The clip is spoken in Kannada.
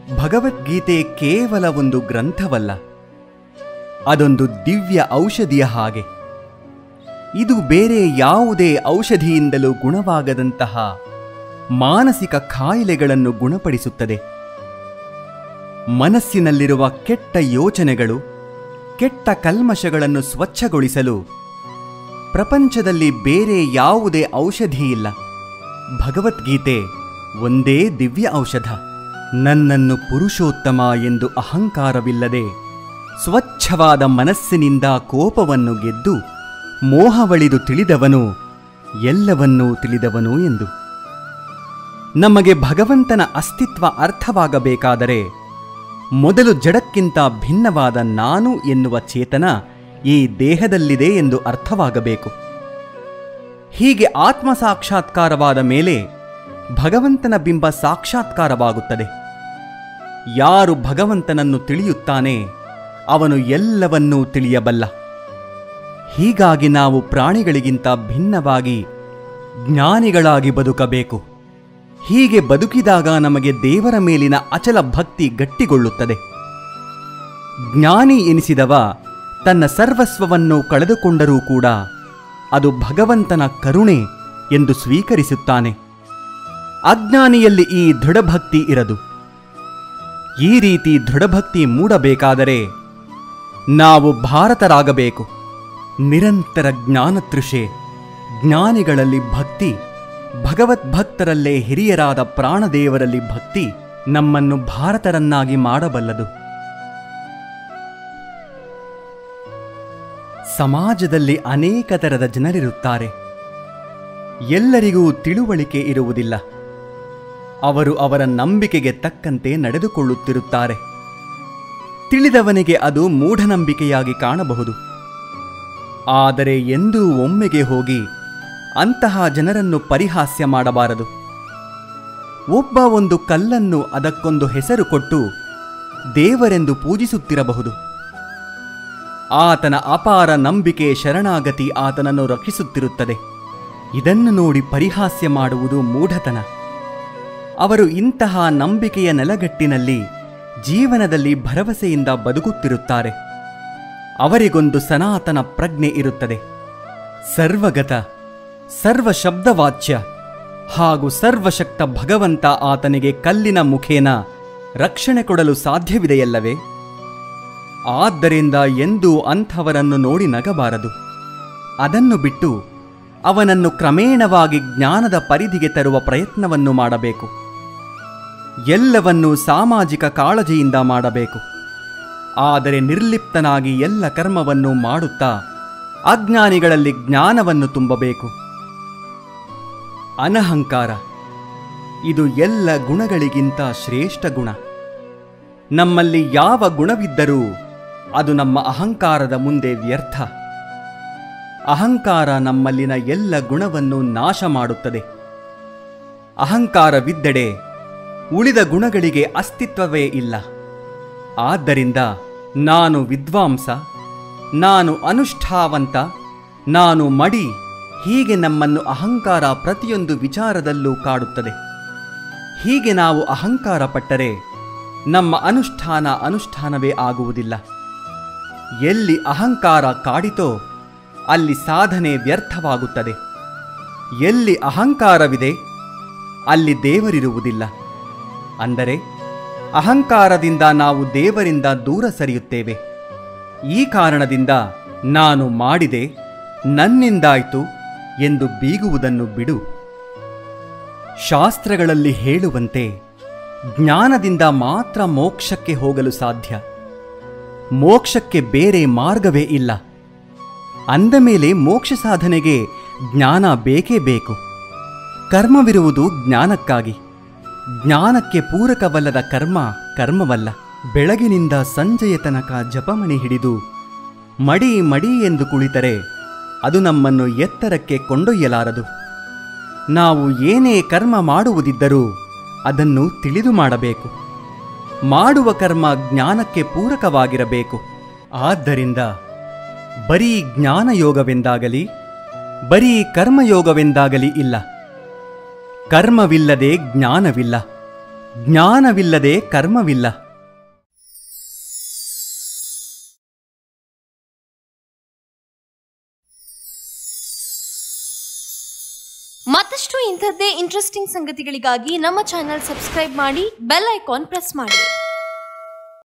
ಭಗವದ್ಗೀತೆ ಕೇವಲ ಒಂದು ಗ್ರಂಥವಲ್ಲ ಅದೊಂದು ದಿವ್ಯ ಔಷಧಿಯ ಹಾಗೆ ಇದು ಬೇರೆ ಯಾವುದೇ ಔಷಧಿಯಿಂದಲೂ ಗುಣವಾಗದಂತಹ ಮಾನಸಿಕ ಕಾಯಿಲೆಗಳನ್ನು ಗುಣಪಡಿಸುತ್ತದೆ ಮನಸ್ಸಿನಲ್ಲಿರುವ ಕೆಟ್ಟ ಯೋಚನೆಗಳು ಕೆಟ್ಟ ಕಲ್ಮಶಗಳನ್ನು ಸ್ವಚ್ಛಗೊಳಿಸಲು ಪ್ರಪಂಚದಲ್ಲಿ ಬೇರೆ ಯಾವುದೇ ಔಷಧಿ ಇಲ್ಲ ಭಗವದ್ಗೀತೆ ಒಂದೇ ದಿವ್ಯ ಔಷಧ ನನ್ನನ್ನು ಪುರುಷೋತ್ತಮ ಎಂದು ಅಹಂಕಾರವಿಲ್ಲದೆ ಸ್ವಚ್ಛವಾದ ಮನಸ್ಸಿನಿಂದ ಕೋಪವನ್ನು ಗೆದ್ದು ಮೋಹವಳಿದು ತಿಳಿದವನು ಎಲ್ಲವನ್ನೂ ತಿಳಿದವನು ಎಂದು ನಮಗೆ ಭಗವಂತನ ಅಸ್ತಿತ್ವ ಅರ್ಥವಾಗಬೇಕಾದರೆ ಮೊದಲು ಜಡಕ್ಕಿಂತ ಭಿನ್ನವಾದ ನಾನು ಎನ್ನುವ ಚೇತನ ಈ ದೇಹದಲ್ಲಿದೆ ಎಂದು ಅರ್ಥವಾಗಬೇಕು ಹೀಗೆ ಆತ್ಮ ಸಾಕ್ಷಾತ್ಕಾರವಾದ ಮೇಲೆ ಭಗವಂತನ ಬಿಂಬ ಸಾಕ್ಷಾತ್ಕಾರವಾಗುತ್ತದೆ ಯಾರು ಭಗವಂತನನ್ನು ತಿಳಿಯುತ್ತಾನೆ ಅವನು ಎಲ್ಲವನ್ನೂ ತಿಳಿಯಬಲ್ಲ ಹೀಗಾಗಿ ನಾವು ಪ್ರಾಣಿಗಳಿಗಿಂತ ಭಿನ್ನವಾಗಿ ಜ್ಞಾನಿಗಳಾಗಿ ಬದುಕಬೇಕು ಹೀಗೆ ಬದುಕಿದಾಗ ನಮಗೆ ದೇವರ ಮೇಲಿನ ಅಚಲ ಭಕ್ತಿ ಗಟ್ಟಿಗೊಳ್ಳುತ್ತದೆ ಜ್ಞಾನಿ ಎನಿಸಿದವ ತನ್ನ ಸರ್ವಸ್ವವನ್ನು ಕಳೆದುಕೊಂಡರೂ ಕೂಡ ಅದು ಭಗವಂತನ ಕರುಣೆ ಎಂದು ಸ್ವೀಕರಿಸುತ್ತಾನೆ ಅಜ್ಞಾನಿಯಲ್ಲಿ ಈ ದೃಢಭಕ್ತಿ ಇರದು ಈ ರೀತಿ ದೃಢಭಕ್ತಿ ಮೂಡಬೇಕಾದರೆ ನಾವು ಭಾರತರಾಗಬೇಕು ನಿರಂತರ ಜ್ಞಾನತೃಷೆ ಜ್ಞಾನಿಗಳಲ್ಲಿ ಭಕ್ತಿ ಭಗವದ್ಭಕ್ತರಲ್ಲೇ ಹಿರಿಯರಾದ ಪ್ರಾಣದೇವರಲ್ಲಿ ಭಕ್ತಿ ನಮ್ಮನ್ನು ಭಾರತರನ್ನಾಗಿ ಮಾಡಬಲ್ಲದು ಸಮಾಜದಲ್ಲಿ ಅನೇಕ ತರದ ಜನರಿರುತ್ತಾರೆ ಎಲ್ಲರಿಗೂ ತಿಳುವಳಿಕೆ ಇರುವುದಿಲ್ಲ ಅವರು ಅವರ ನಂಬಿಕೆಗೆ ತಕ್ಕಂತೆ ನಡೆದುಕೊಳ್ಳುತ್ತಿರುತ್ತಾರೆ ತಿಳಿದವನಿಗೆ ಅದು ಮೂಢನಂಬಿಕೆಯಾಗಿ ಕಾಣಬಹುದು ಆದರೆ ಎಂದೂ ಒಮ್ಮೆಗೆ ಹೋಗಿ ಅಂತಹ ಜನರನ್ನು ಪರಿಹಾಸ್ಯ ಮಾಡಬಾರದು ಒಬ್ಬ ಒಂದು ಕಲ್ಲನ್ನು ಅದಕ್ಕೊಂದು ಹೆಸರು ಕೊಟ್ಟು ದೇವರೆಂದು ಪೂಜಿಸುತ್ತಿರಬಹುದು ಆತನ ಅಪಾರ ನಂಬಿಕೆ ಶರಣಾಗತಿ ಆತನನ್ನು ರಕ್ಷಿಸುತ್ತಿರುತ್ತದೆ ಇದನ್ನು ನೋಡಿ ಪರಿಹಾಸ್ಯ ಮಾಡುವುದು ಮೂಢತನ ಅವರು ಇಂತಹ ನಂಬಿಕೆಯ ನೆಲಗಟ್ಟಿನಲ್ಲಿ ಜೀವನದಲ್ಲಿ ಭರವಸೆಯಿಂದ ಬದುಕುತ್ತಿರುತ್ತಾರೆ ಅವರಿಗೊಂದು ಸನಾತನ ಪ್ರಜ್ಞೆ ಇರುತ್ತದೆ ಸರ್ವಗತ ಸರ್ವ ಶಬ್ದವಾಚ್ಯ ಹಾಗೂ ಸರ್ವಶಕ್ತ ಭಗವಂತ ಆತನಿಗೆ ಕಲ್ಲಿನ ಮುಖೇನ ರಕ್ಷಣೆ ಕೊಡಲು ಸಾಧ್ಯವಿದೆಯಲ್ಲವೇ ಆದ್ದರಿಂದ ಎಂದೂ ಅಂಥವರನ್ನು ನೋಡಿ ನಗಬಾರದು ಅದನ್ನು ಬಿಟ್ಟು ಅವನನ್ನು ಕ್ರಮೇಣವಾಗಿ ಜ್ಞಾನದ ಪರಿಧಿಗೆ ತರುವ ಪ್ರಯತ್ನವನ್ನು ಮಾಡಬೇಕು ಎಲ್ಲವನ್ನೂ ಸಾಮಾಜಿಕ ಕಾಳಜಿಯಿಂದ ಮಾಡಬೇಕು ಆದರೆ ನಿರ್ಲಿಪ್ತನಾಗಿ ಎಲ್ಲ ಕರ್ಮವನ್ನು ಮಾಡುತ್ತಾ ಅಜ್ಞಾನಿಗಳಲ್ಲಿ ಜ್ಞಾನವನ್ನು ತುಂಬಬೇಕು ಅನಹಂಕಾರ ಇದು ಎಲ್ಲ ಗುಣಗಳಿಗಿಂತ ಶ್ರೇಷ್ಠ ಗುಣ ನಮ್ಮಲ್ಲಿ ಯಾವ ಗುಣವಿದ್ದರೂ ಅದು ನಮ್ಮ ಅಹಂಕಾರದ ಮುಂದೆ ವ್ಯರ್ಥ ಅಹಂಕಾರ ನಮ್ಮಲ್ಲಿನ ಎಲ್ಲ ಗುಣವನ್ನು ನಾಶ ಮಾಡುತ್ತದೆ ಅಹಂಕಾರವಿದ್ದಡೆ ಉಳಿದ ಗುಣಗಳಿಗೆ ಅಸ್ತಿತ್ವವೇ ಇಲ್ಲ ಆದ್ದರಿಂದ ನಾನು ವಿದ್ವಾಂಸ ನಾನು ಅನುಷ್ಠಾವಂತ ನಾನು ಮಡಿ ಹೀಗೆ ನಮ್ಮನ್ನು ಅಹಂಕಾರ ಪ್ರತಿಯೊಂದು ವಿಚಾರದಲ್ಲೂ ಕಾಡುತ್ತದೆ ಹೀಗೆ ನಾವು ಅಹಂಕಾರ ಪಟ್ಟರೆ ನಮ್ಮ ಅನುಷ್ಠಾನ ಅನುಷ್ಠಾನವೇ ಆಗುವುದಿಲ್ಲ ಎಲ್ಲಿ ಅಹಂಕಾರ ಕಾಡಿತೋ ಅಲ್ಲಿ ಸಾಧನೆ ವ್ಯರ್ಥವಾಗುತ್ತದೆ ಎಲ್ಲಿ ಅಹಂಕಾರವಿದೆ ಅಲ್ಲಿ ದೇವರಿರುವುದಿಲ್ಲ ಅಂದರೆ ಅಹಂಕಾರದಿಂದ ನಾವು ದೇವರಿಂದ ದೂರ ಸರಿಯುತ್ತೇವೆ ಈ ಕಾರಣದಿಂದ ನಾನು ಮಾಡಿದೆ ನನ್ನಿಂದಾಯ್ತು ಎಂದು ಬೀಗುವುದನ್ನು ಬಿಡು ಶಾಸ್ತ್ರಗಳಲ್ಲಿ ಹೇಳುವಂತೆ ಜ್ಞಾನದಿಂದ ಮಾತ್ರ ಮೋಕ್ಷಕ್ಕೆ ಹೋಗಲು ಸಾಧ್ಯ ಮೋಕ್ಷಕ್ಕೆ ಬೇರೆ ಮಾರ್ಗವೇ ಇಲ್ಲ ಅಂದ ಮೇಲೆ ಮೋಕ್ಷ ಸಾಧನೆಗೆ ಜ್ಞಾನ ಬೇಕೇ ಬೇಕು ಕರ್ಮವಿರುವುದು ಜ್ಞಾನಕ್ಕಾಗಿ ಜ್ಞಾನಕ್ಕೆ ಪೂರಕವಲ್ಲದ ಕರ್ಮ ಕರ್ಮವಲ್ಲ ಬೆಳಗಿನಿಂದ ಸಂಜೆಯ ತನಕ ಜಪಮಣಿ ಹಿಡಿದು ಮಡಿ ಮಡಿ ಎಂದು ಕುಳಿತರೆ ಅದು ನಮ್ಮನ್ನು ಎತ್ತರಕ್ಕೆ ಕೊಂಡೊಯ್ಯಲಾರದು ನಾವು ಏನೇ ಕರ್ಮ ಮಾಡುವುದಿದ್ದರೂ ಅದನ್ನು ತಿಳಿದು ಮಾಡಬೇಕು ಮಾಡುವ ಕರ್ಮ ಜ್ಞಾನಕ್ಕೆ ಪೂರಕವಾಗಿರಬೇಕು ಆದ್ದರಿಂದ ಬರೀ ಜ್ಞಾನಯೋಗವೆಂದಾಗಲಿ ಬರೀ ಕರ್ಮಯೋಗವೆಂದಾಗಲಿ ಇಲ್ಲ ಕರ್ಮವಿಲ್ಲದೆ ಜ್ಞಾನವಿಲ್ಲ ಜ್ಞಾನವಿಲ್ಲದೆ ಕರ್ಮವಿಲ್ಲ ಮತ್ತಷ್ಟು ಇಂಥದ್ದೇ ಇಂಟ್ರೆಸ್ಟಿಂಗ್ ಸಂಗತಿಗಳಿಗಾಗಿ ನಮ್ಮ ಚಾನೆಲ್ ಸಬ್ಸ್ಕ್ರೈಬ್ ಮಾಡಿ ಬೆಲ್ ಐಕಾನ್ ಪ್ರೆಸ್ ಮಾಡಿ